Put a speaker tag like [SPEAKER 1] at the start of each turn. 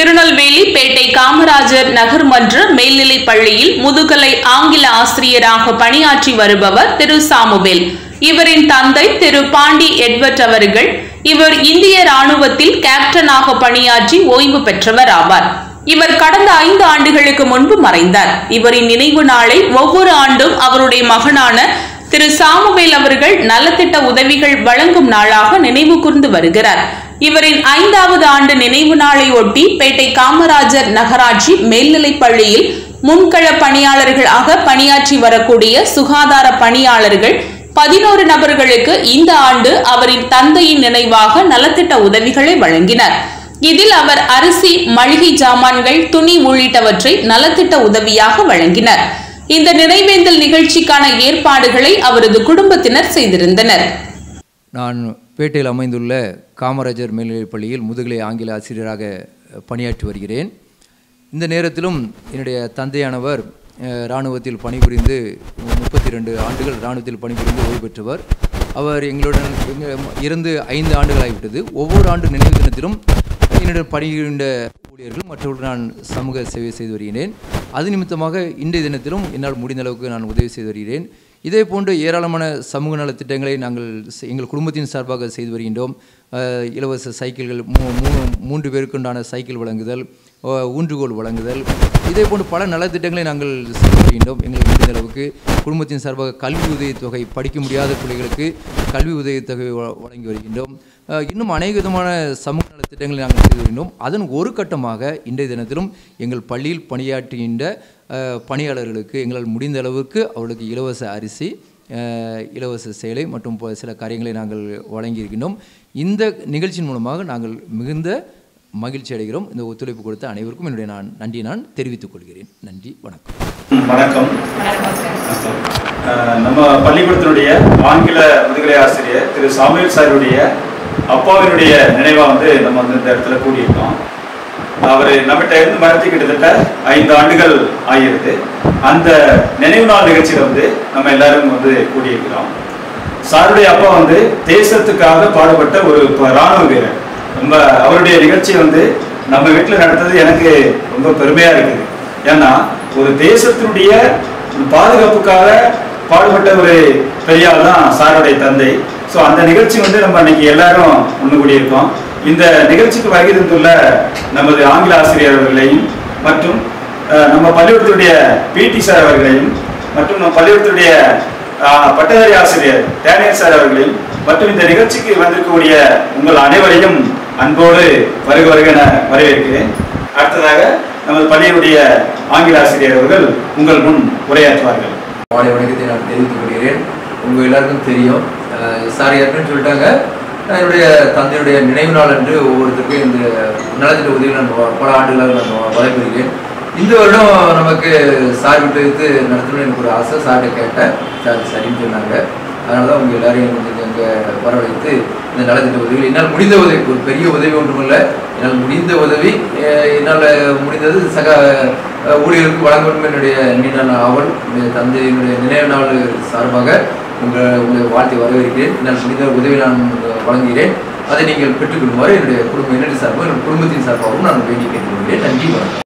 [SPEAKER 1] திருநெல்வேலி பேட்டை காமராஜர் நகர் மன்ற மேல்நிலைப் பள்ளியில் முதுகலை ஆங்கில ஆசிரியராக பணியாற்றி வருபவர் திரு சாமுவேல் இவரின் தந்தை திரு பாண்டி எட்வர்ட் அவர்கள் இவர் இந்திய ராணுவத்தில் கேப்டனாக பணியாற்றி ஓய்வு பெற்றவர் ஆவார் இவர் கடந்த ஐந்து ஆண்டுகளுக்கு முன்பு மறைந்தார் இவரின் நினைவு நாளை ஒவ்வொரு ஆண்டும் அவருடைய மகனான திரு சாமுவேல் அவர்கள் நலத்திட்ட உதவிகள் வழங்கும் நாளாக நினைவு கூர்ந்து வருகிறார் இவரின் ஐந்தாவது ஆண்டு நினைவு நாளை ஒட்டி பேட்டை காமராஜர் நகராட்சி மேல்நிலைப் பள்ளியில் முன்கள பணியாளர்களாக பணியாற்றி வரக்கூடிய சுகாதார பணியாளர்கள் பதினோரு நபர்களுக்கு இந்த ஆண்டு அவரின் தந்தையின் நினைவாக நலத்திட்ட உதவிகளை வழங்கினர் இதில் அவர் அரிசி மளிகை ஜாமான்கள் துணி உள்ளிட்டவற்றை நலத்திட்ட உதவியாக வழங்கினர் இந்த நினைவேந்தல் நிகழ்ச்சிக்கான ஏற்பாடுகளை அவரது குடும்பத்தினர் செய்திருந்தனர்
[SPEAKER 2] நான் பேட்டையில் அமைந்துள்ள காமராஜர் மேல்நிலைப் பள்ளியில் முதுகலை ஆங்கில ஆசிரியராக பணியாற்றி வருகிறேன் இந்த நேரத்திலும் என்னுடைய தந்தையானவர் அஹ், இராணுவத்தில் பணிபுரிந்து முப்பத்தி ரெண்டு ஆண்டுகள் இராணுவத்தில் பணிபுரிந்து ஓய்வு பெற்றவர் அவர் எங்களுடன் எங்க- இருந்து ஐந்து ஆண்டுகளாகிவிட்டது ஒவ்வொரு ஆண்டு நினைவு தினத்திலும் என்னுடன் பணிபுரிந்த ஊழியர்கள் மற்றவர்கள் நான் சமூக சேவை செய்து வருகிறேன் அது நிமித்தமாக இன்றைய தினத்திலும் என்னால் முடிந்த அளவுக்கு நான் உதவி செய்து வருகிறேன் இதே போன்று ஏராளமான சமூக நலத் திட்டங்களை நாங்கள் செ- எங்கள் குடும்பத்தின் சார்பாக செய்து வருகின்றோம் அஹ், இலவச சைக்கிள்கள் மூ மூணு மூன்று பேருக்குண்டான சைக்கிள் வழங்குதல் அஹ், ஊன்றுகோல் வழங்குதல் இதே போன்று பல நலத்திட்டங்களை நாங்கள் செய்து வருகின்றோம் எங்களுக்கு முடிந்த அளவுக்கு குடும்பத்தின் சார்பாக கல்வி உதவித்தொகை படிக்க முடியாத பிள்ளைகளுக்கு கல்வி உதவித்தொகை வ- வழங்கி வருகின்றோம் அஹ், இன்னும் அநேக விதமான சமூக நலத் திட்டங்களை நாங்கள் செய்து வருகின்றோம் அதன் ஒரு கட்டமாக இன்றைய தினத்திலும் எங்கள் பள்ளியில் பணியாற்றுகின்ற அஹ், பணியாளர்களுக்கு எங்களால் முடிந்த அளவுக்கு அவர்களுக்கு இலவச அரிசி அஹ், இலவச சேலை மற்றும் ப- சில காரியங்களை நாங்கள் வழங்கியிருக்கின்றோம் இந்த நிகழ்ச்சியின் மூலமாக நாங்கள் மிகுந்த மகிழ்ச்சி அடைகிறோம் இந்த ஒத்துழைப்பு கொடுத்த அனைவருக்கும் என்னுடைய நான் நன்றி நான் தெரிவித்துக் கொள்கிறேன் நன்றி வணக்கம்
[SPEAKER 3] ம், வணக்கம் வணக்கம். அஹ், நம்ம பள்ளிக்கூடத்தினுடைய ஆங்கில முதுகலை ஆசிரியர் திரு சாமுவேல் சாருடைய அப்பாவினுடைய நினைவா வந்து நம்ம வந்து இந்த இடத்துல கூடியிருக்கோம் அவர் நம்மகிட்ட இருந்து மறைத்து கிட்டத்தட்ட ஐந்து ஆண்டுகள் ஆகிறது அந்த நினைவு நாள் நிகழ்ச்சியில வந்து நம்ம எல்லாரும் வந்து கூடியிருக்கிறோம் சாருடைய அப்பா வந்து தேசத்துக்காக பாடுபட்ட ஒரு ப- ராணுவ வீரர் ரொம்ப அவருடைய நிகழ்ச்சி வந்து நம்ம வீட்டில் நடந்தது எனக்கு ரொம்ப பெருமையா இருக்குது ஏன்னா ஒரு தேசத்தினுடைய பாதுகாப்புக்காக பாடுபட்ட ஒரு பெரியாள் தான் சாருடைய தந்தை ஸோ அந்த நிகழ்ச்சி வந்து நம்ம இன்னைக்கு எல்லாரும் ஒன்று கூடியிருக்கோம் இந்த நிகழ்ச்சிக்கு வருகை தந்துள்ள நமது ஆங்கில ஆசிரியர் அவர்களையும் மற்றும் அஹ், நம்ம பள்ளிக்கூடத்துடைய பிடி சார் அவர்களையும் மற்றும் நம்ம பள்ளிக்கூடத்துடைய ஆஹ், பட்டதாரி ஆசிரியர் டேனியல் சார் அவர்களையும் மற்றும் இந்த நிகழ்ச்சிக்கு வந்திருக்கக்கூடிய உங்கள் அனைவரையும் அன்போடு வருக வருக என வரவேற்கிறேன் அடுத்ததாக நமது பள்ளியினுடைய ஆங்கில ஆசிரியர் அவர்கள் உங்கள் முன் உரையாற்றுவார்கள்
[SPEAKER 2] மாலை வணக்கத்தை நான் தெரிவித்துக் கொள்கிறேன் உங்கள் எல்லாருக்கும் தெரியும் அஹ் சார் ஏற்கனவே சொல்லிட்டாங்க நான் என்னுடைய தந்தையுடைய நினைவு நாள் என்று ஒவ்வொருத்தருக்கும் இந்த நலத்திட்ட உதவி நான் ப- பல ஆண்டுகளாக நான் வழங்கியிருக்கேன் இந்த வருடம் நமக்கு சார் விட்டு வைத்து நடத்தணும்னு எனக்கு ஒரு ஆசை சார்கிட்ட கேட்டேன் சார் சரின்னு சொன்னாங்க அதனால தான் உங்கள் எல்லாரையும் கொஞ்சம் இங்கே வரவழைத்து இந்த நலத்திட்ட உதவி என்னால் முடிந்த உதவி ஒரு பெரிய உதவி ஒன்றுமில்லை என்னால் முடிந்த உதவி அஹ் என்னால் முடிந்தது சக அஹ் ஊழியர்களுக்கு வழங்க வேண்டும் என்னுடைய நீண்ட ஆவல் என்னுடைய தந்தையினுடைய நினைவு நாள் சார்பாக உங்கள் உங்களை வாழ்த்தி வரவேற்கிறேன் என்னால் முடிந்த உதவி நான் வழங்குகிறேன் அதை நீங்கள் பெற்றுக்கொள்ளுமாறு என்னுடைய குடும்ப என்னுடைய சார்பாக என்னுடைய குடும்பத்தின் சார்பாகவும் நான் வேண்டி கேட்டுக்கொள்கிறேன் நன்றி வணக்கம்